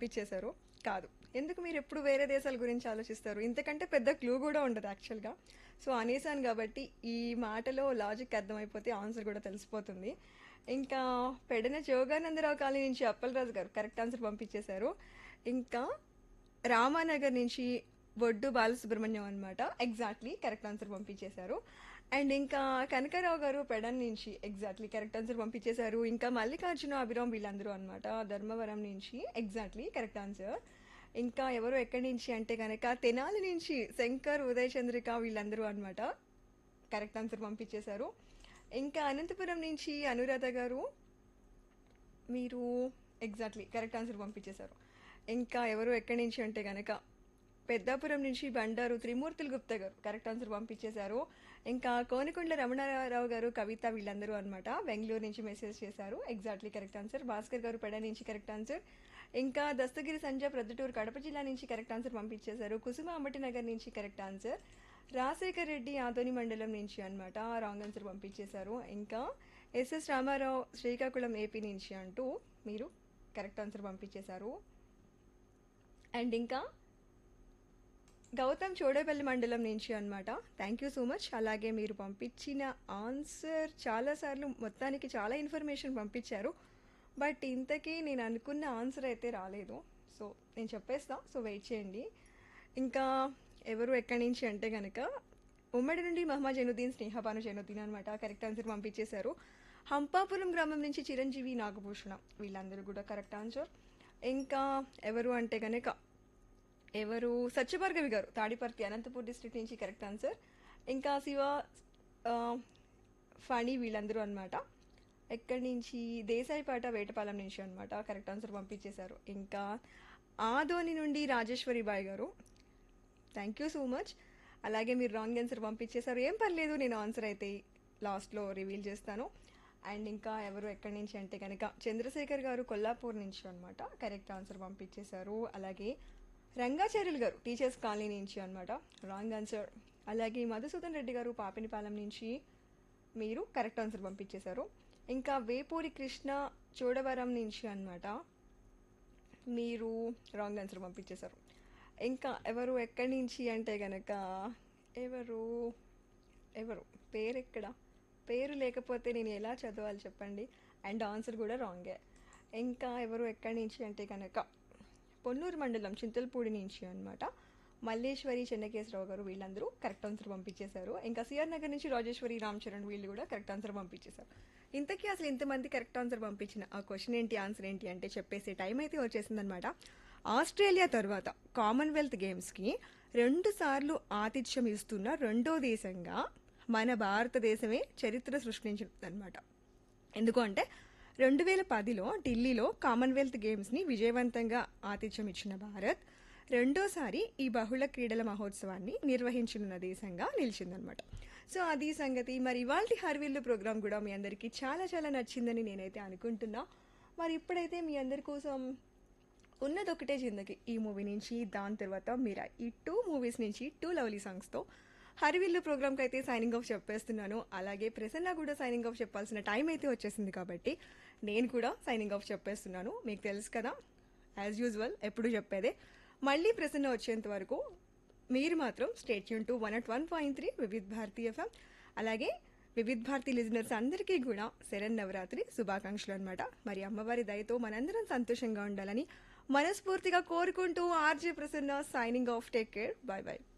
పంపించేశారు కాదు ఎందుకు మీరు ఎప్పుడు వేరే దేశాల గురించి ఆలోచిస్తారు ఇంతకంటే పెద్ద క్లూ కూడా ఉండదు యాక్చువల్గా సో అనేసాను కాబట్టి ఈ మాటలో లాజిక్ అర్థమైపోతే ఆన్సర్ కూడా తెలిసిపోతుంది ఇంకా పెడన జోగానందరావు కాలనీ నుంచి అప్పలరాజు గారు కరెక్ట్ ఆన్సర్ పంపించేశారు ఇంకా రామానగర్ నుంచి బొడ్డు బాలసుబ్రహ్మణ్యం అనమాట ఎగ్జాక్ట్లీ కరెక్ట్ ఆన్సర్ పంపించేశారు అండ్ ఇంకా కనకరావు గారు పెడన్ నుంచి ఎగ్జాక్ట్లీ కరెక్ట్ ఆన్సర్ పంపించేశారు ఇంకా మల్లికార్జున అభిరామ్ వీళ్ళందరూ అనమాట ధర్మవరం నుంచి ఎగ్జాక్ట్లీ కరెక్ట్ ఆన్సర్ ఇంకా ఎవరు ఎక్కడి నుంచి అంటే కనుక తెనాలి నుంచి శంకర్ ఉదయ్ చంద్రిక వీళ్ళందరూ అనమాట కరెక్ట్ ఆన్సర్ పంపించేశారు ఇంకా అనంతపురం నుంచి అనురాధ గారు మీరు ఎగ్జాక్ట్లీ కరెక్ట్ ఆన్సర్ పంపించేశారు ఇంకా ఎవరు ఎక్కడి నుంచి అంటే కనుక పెద్దాపురం నుంచి బండారు త్రిమూర్తులు గుప్తా గారు కరెక్ట్ ఆన్సర్ పంపించేశారు ఇంకా కోనకొండ రమణారావు గారు కవిత వీళ్ళందరూ అనమాట బెంగళూరు నుంచి మెసేజ్ చేశారు ఎగ్జాక్ట్లీ కరెక్ట్ ఆన్సర్ భాస్కర్ గారు పెడ నుంచి కరెక్ట్ ఆన్సర్ ఇంకా దస్తగిరి సంజయ్ ప్రొద్దుటూరు కడప జిల్లా నుంచి కరెక్ట్ ఆన్సర్ పంపించేశారు కుసుమ అంబటి నగర్ నుంచి కరెక్ట్ ఆన్సర్ రాజశేఖర్ రెడ్డి ఆదోని మండలం నుంచి అనమాట రాంగ్ ఆన్సర్ పంపించేశారు ఇంకా ఎస్ఎస్ రామారావు శ్రీకాకుళం ఏపీ నుంచి అంటూ మీరు కరెక్ట్ ఆన్సర్ పంపించేశారు అండ్ ఇంకా గౌతమ్ చోడేపల్లి మండలం నుంచి అనమాట థ్యాంక్ యూ సో మచ్ అలాగే మీరు పంపించిన ఆన్సర్ చాలాసార్లు మొత్తానికి చాలా ఇన్ఫర్మేషన్ పంపించారు బట్ ఇంతకీ నేను అనుకున్న ఆన్సర్ అయితే రాలేదు సో నేను చెప్పేస్తా సో వెయిట్ చేయండి ఇంకా ఎవరు ఎక్కడి నుంచి అంటే కనుక ఉమ్మడి నుండి మహమ్మద్ జైనుద్దీన్ స్నేహపాను జైనుద్దీన్ అనమాట కరెక్ట్ ఆన్సర్ పంపించేశారు హంపాపురం గ్రామం నుంచి చిరంజీవి నాగభూషణ వీళ్ళందరూ కూడా కరెక్ట్ ఆన్సర్ ఇంకా ఎవరు అంటే కనుక ఎవరు సత్యభార్గవి గారు తాడిపర్తి అనంతపూర్ డిస్ట్రిక్ట్ నుంచి కరెక్ట్ ఆన్సర్ ఇంకా శివ ఆ, ఫణి వీళ్ళందరూ అనమాట ఎక్కడి నుంచి దేశాయిపాట వేటపాలెం నుంచి అనమాట కరెక్ట్ ఆన్సర్ పంపించేశారు ఇంకా ఆదోని నుండి రాజేశ్వరి బాయ్ గారు థ్యాంక్ యూ సో మచ్ అలాగే మీరు రాంగ్ ఆన్సర్ పంపించేశారు ఏం పర్లేదు నేను ఆన్సర్ అయితే లాస్ట్లో రివీల్ చేస్తాను అండ్ ఇంకా ఎవరు ఎక్కడి నుంచి అంటే కనుక చంద్రశేఖర్ గారు కొల్లాపూర్ నుంచి అనమాట కరెక్ట్ ఆన్సర్ పంపించేశారు అలాగే రంగాచార్యులు గారు టీచర్స్ కాలనీ నుంచి అనమాట రాంగ్ ఆన్సర్ అలాగే మధుసూదన్ రెడ్డి గారు పాపినిపాలెం నుంచి మీరు కరెక్ట్ ఆన్సర్ పంపించేశారు ఇంకా వేపూరి కృష్ణ చోడవరం నుంచి అన్నమాట మీరు రాంగ్ ఆన్సర్ పంపించేశారు ఇంకా ఎవరు ఎక్కడి నుంచి అంటే గనక ఎవరు ఎవరు పేరు ఎక్కడ పేరు లేకపోతే నేను ఎలా చదవాలి చెప్పండి అండ్ ఆన్సర్ కూడా రాంగే ఇంకా ఎవరు ఎక్కడి నుంచి అంటే కనుక పొన్నూరు మండలం చింతలపూడి నుంచి అన్నమాట మల్లేశ్వరి చెన్నకేశ్వరరావు గారు వీళ్ళందరూ కరెక్ట్ ఆన్సర్ పంపించేశారు ఇంకా సిఆర్ నగర్ నుంచి రాజేశ్వరి రామ్ చరణ్ వీళ్ళు కూడా కరెక్ట్ ఆన్సర్ పంపించేశారు ఇంతకీ అసలు ఇంతమంది కరెక్ట్ ఆన్సర్ పంపించిన ఆ క్వశ్చన్ ఏంటి ఆన్సర్ ఏంటి అంటే చెప్పేసే టైం అయితే వచ్చేసిందనమాట ఆస్ట్రేలియా తర్వాత కామన్వెల్త్ గేమ్స్కి రెండు సార్లు ఆతిథ్యం ఇస్తున్న రెండో దేశంగా మన భారతదేశమే చరిత్ర సృష్టించిందనమాట ఎందుకు అంటే రెండు వేల పదిలో ఢిల్లీలో కామన్వెల్త్ గేమ్స్ని విజయవంతంగా ఆతిథ్యం ఇచ్చిన భారత్ రెండోసారి ఈ బహుళ క్రీడల మహోత్సవాన్ని నిర్వహించనున్న దేశంగా నిలిచిందనమాట సో అది సంగతి మరి ఇవాళ హర్విల్లు ప్రోగ్రామ్ కూడా మీ అందరికీ చాలా చాలా నచ్చిందని నేనైతే అనుకుంటున్నా మరి ఇప్పుడైతే మీ అందరి కోసం ఉన్నదొకటే జిందకి ఈ మూవీ నుంచి దాని తర్వాత మీరా ఈ టూ మూవీస్ నుంచి టూ లవ్లీ సాంగ్స్తో హరివిల్లు ప్రోగ్రామ్కి అయితే సైనింగ్ ఆఫ్ చెప్పేస్తున్నాను అలాగే ప్రసన్న కూడా సైనింగ్ ఆఫ్ చెప్పాల్సిన టైం అయితే వచ్చేసింది కాబట్టి నేను కూడా సైనింగ్ ఆఫ్ చెప్పేస్తున్నాను మీకు తెలుసు కదా యాజ్ యూజువల్ ఎప్పుడు చెప్పేదే మళ్ళీ ప్రసన్న వచ్చేంత వరకు మీరు మాత్రం స్టేట్ యూన్ to one ought one point three Vividh Bharati FM అలాగే వివిధ్ భారతి లిజనర్స్ అందరికీ కూడా శరణ్ నవరాత్రి శుభాకాంక్షలు అనమాట మరి అమ్మవారి దయతో మనందరం సంతోషంగా ఉండాలని మనస్ఫూర్తిగా కోరుకుంటూ RJ Prasanna signing off take care bye bye